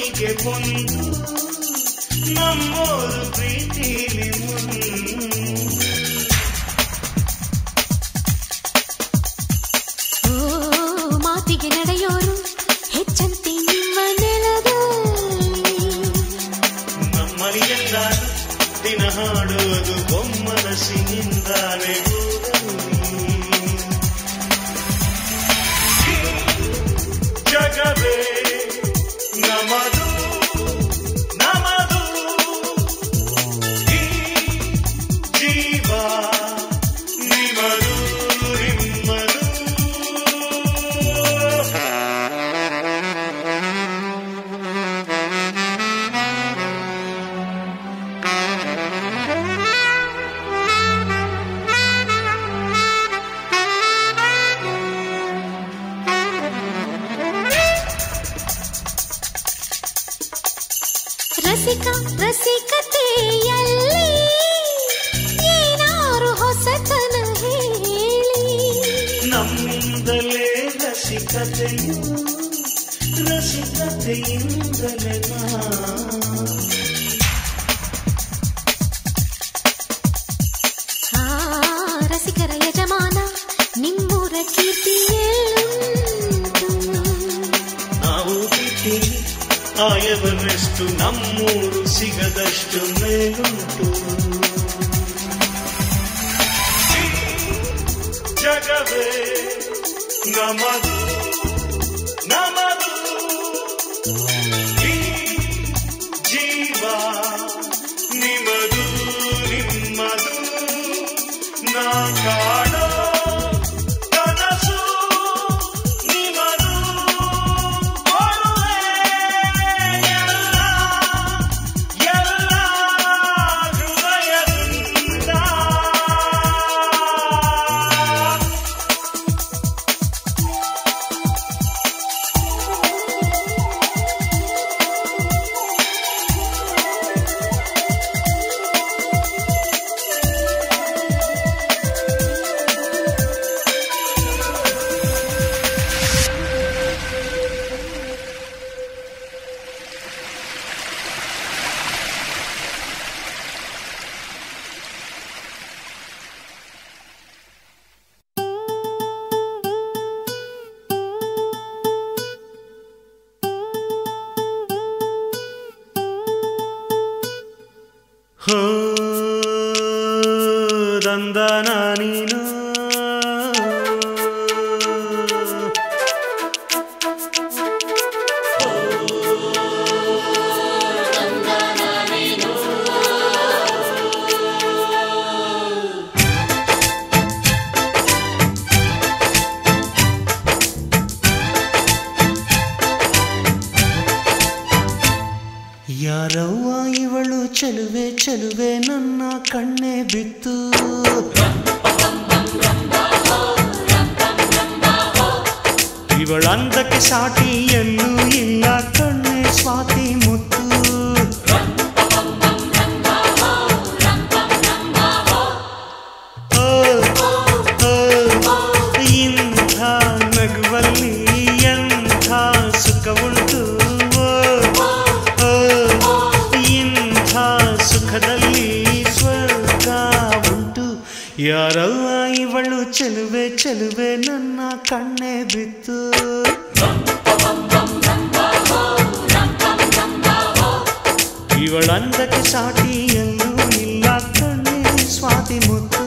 [SPEAKER 3] ಹೀಗೆ ಒಂದು ನಮ್ಮೋರು ಪ್ರೀತಿಲಿ ಮುಂದೆ
[SPEAKER 2] ಓ ಮಾತಿಗೆ ನಡೆಯೋರು ಹೆಚ್ಚಂತೆ ನಿಮ್ಮ ನೆಲದಲ್ಲಿ
[SPEAKER 3] ನಮ್ಮಲ್ಲಿ ಎಲ್ಲರೂ ದಿನ ಹಾಡೋದು ಬೊಮ್ಮನಸಿನಿಂದಾನೆ ಜಗವೇ ನಮದು ನಮದು ಈ ಜೀವ ನಿಮದು ನಿಮ್ಮದು
[SPEAKER 2] ರಸಿಕ ರಸಿಕತೆಯಲ್ಲಿ ಏನಾರು ಹೊಸತನ ಹೇಳಿ
[SPEAKER 3] ನಮ್ಮಿಂದಲೇ ರಸಿಕತೆಯು ರಸಿಕತೆಯಿಂದಲೇ ನಾ
[SPEAKER 2] ಆ ರಸಿಕರ ಯಜಮಾನ ನಿಮ್ಮೂರ ಕೀರ್ತಿ ಎಲ್ಲುಂಟು
[SPEAKER 3] ನಾವು ಬಿಟ್ಟಿ ಆಯವರೆಷ್ಟು ನಮ್ಮೂರು ಸಿಗದಷ್ಟು ಮೇಲುಂಟು ಈ ಜಗವೇ ನಮದು ನಮದು ಈ ಜೀವ ನಿಮದು ನಿಮ್ಮದು ನಾ ಕಾಣೋ ಕನಸು ನಿಮದು ಕೊಡುವೆ ಎಲ್ಲ ಎಲ್ಲ ಹೃದಯದಿಂದ ಹೋ ದಂದನ ನೀನು ಯಾರವ್ವ ಇವಳು ಚೆಲುವೆ ಚೆಲುವೆ ನನ್ನ ಕಣ್ಣೆ ಬಿತ್ತು ಇವಳಂದಕ್ಕೆ ಸಾಟಿ ಎಲ್ಲೂ ಇಲ್ಲ ಕಣ್ಣೆ ಸ್ವಾತಿ ಮುತ್ತು ಓ, ಓ, ಇಂಥ ನಗುವಲ್ಲಿ ಎಂಥ ಸುಖವುಂಟು ಓ, ಓ, ಇಂಥ ಸುಖದಲ್ಲಿ ಸ್ವರ್ಗ ಉಂಟು ಯಾರವ್ವ ಇವಳು ಚೆಲುವೆ ಚೆಲುವೆ ನನ್ನ ಕಣ್ಣೆ ಬಿತ್ತು ಇವಳಂದಕ್ಕೆ ಸಾಟಿ ಎಲ್ಲೂ ಇಲ್ಲ ಕಣ್ಣೆ ಸ್ವಾತಿ ಮುತ್ತು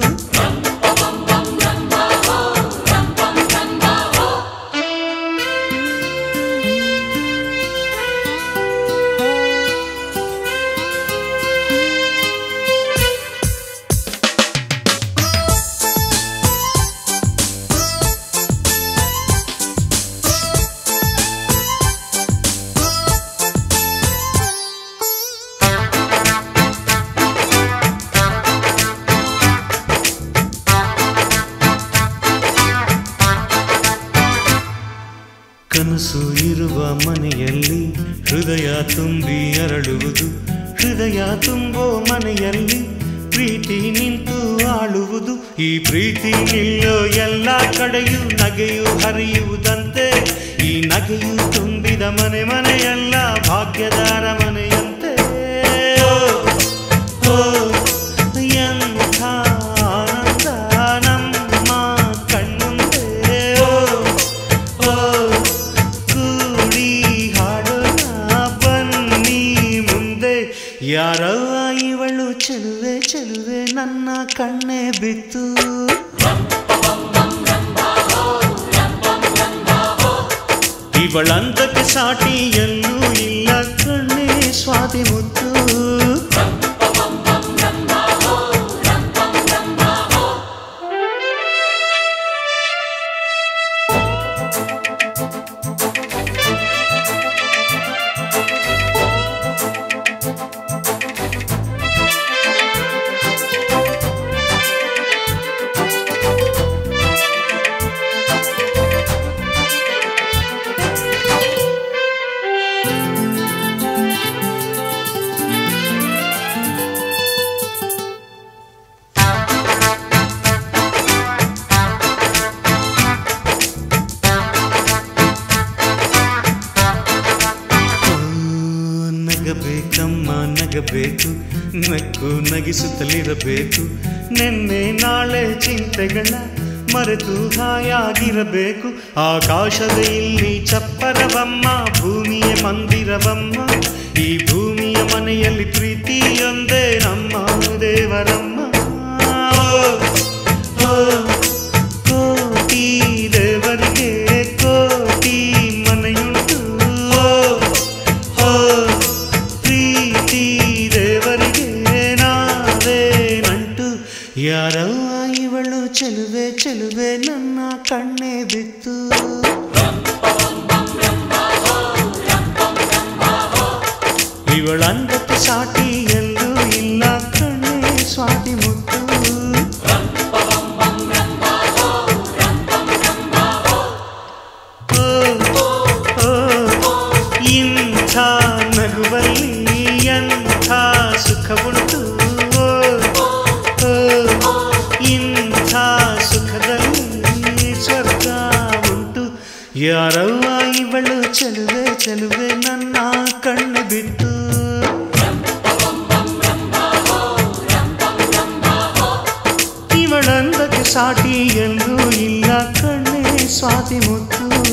[SPEAKER 3] ಕನಸು ಇರುವ ಮನೆಯಲ್ಲಿ ಹೃದಯ ತುಂಬಿ ಅರಳುವುದು ಹೃದಯ ತುಂಬೋ ಮನೆಯಲ್ಲಿ ಪ್ರೀತಿ ನಿಂತು ಆಳುವುದು ಈ ಪ್ರೀತಿ ನಿಲ್ಲೋ ಎಲ್ಲ ಕಡೆಯೂ ನಗೆಯು ಹರಿಯುವುದಂತೆ ಈ ನಗೆಯು ತುಂಬಿದ ಮನೆ ಮನೆಯೆಲ್ಲ ಭಾಗ್ಯದಾರ ಮನೆಯಂತೆ ಓ, ಓ, ಎಂಥ ಆನಂದ ನಮ್ಮ ಕಣ್ಣುಂದೆ ಓ, ಓ, ಕೂಡಿ ಹಾಡೋಣ ಬನ್ನಿ ಮುಂದೆ ಯಾರವ್ವ ಇವಳು ಚೆಲುವೆ ಚೆಲುವೆ ನನ್ನ ಕಣ್ಣೆ ಬಿತ್ತು ಇವಳಂದಕ್ಕೆ ಸಾಟಿ ಎಲ್ಲೂ ಇಲ್ಲ ಕಣ್ಣೆ ಸ್ವಾತಿ ಮುತ್ತು ನಗಬೇಕಮ್ಮ ನಗಬೇಕು ನಕ್ಕು ನಗಿಸುತ್ತಲಿರಬೇಕು ನಿನ್ನೆ ನಾಳೆ ಚಿಂತೆಗಳ ಮರೆತು ಹಾಯಾಗಿರಬೇಕು ಆಕಾಶದ ಇಲ್ಲಿ ಚಪ್ಪರವಮ್ಮ ಭೂಮಿಯ ಮಂದಿರವಮ್ಮ ಈ ಭೂಮಿಯ ಮನೆಯಲ್ಲಿ ಪ್ರೀತಿಯೊಂದೇ ನಮ್ಮ ದೇವರಮ್ಮ ಓ, ಕೋಟಿ ದೇವರಿಗೆ ಕೋಟಿ ಮನೆಯುಂಟು ಓ, ಓ, ಪ್ರೀತಿ ದೇವರಿಗೆ ನಾವೇ ನಂಟು ಯಾರವ್ವ ಇವಳು ಚೆಲುವೆ ಚೆಲುವೆ ನನ್ನ ಕಣ್ಣೆ ಬಿತ್ತು ಇವಳಂದಕ್ಕೆ ಸಾಟಿ ಎಲ್ಲೂ ಇಲ್ಲ ಕಣ್ಣೆ ಸ್ವಾತಿ ಮುತ್ತು ಓ, ಓ, ಇಂಥ ನಗುವಲ್ಲಿ ಎಂಥ ಸುಖವುಂಟು ಓ, ಓ, ಇಂಥ ಸುಖದಲ್ಲಿ ಸ್ವರ್ಗ ಉಂಟು ಯಾರವ್ವ ಇವಳು ಚೆಲುವೆ ಚೆಲುವೆ ನನ್ನ ಕಣ್ಣು ಬಿಟ್ಟು ಇವಳಂದಕ್ಕೆ ಸಾಟಿ ಎಲ್ಲೂ ಇಲ್ಲ ಕಣ್ಣೆ ಸ್ವಾತಿ ಮುತ್ತು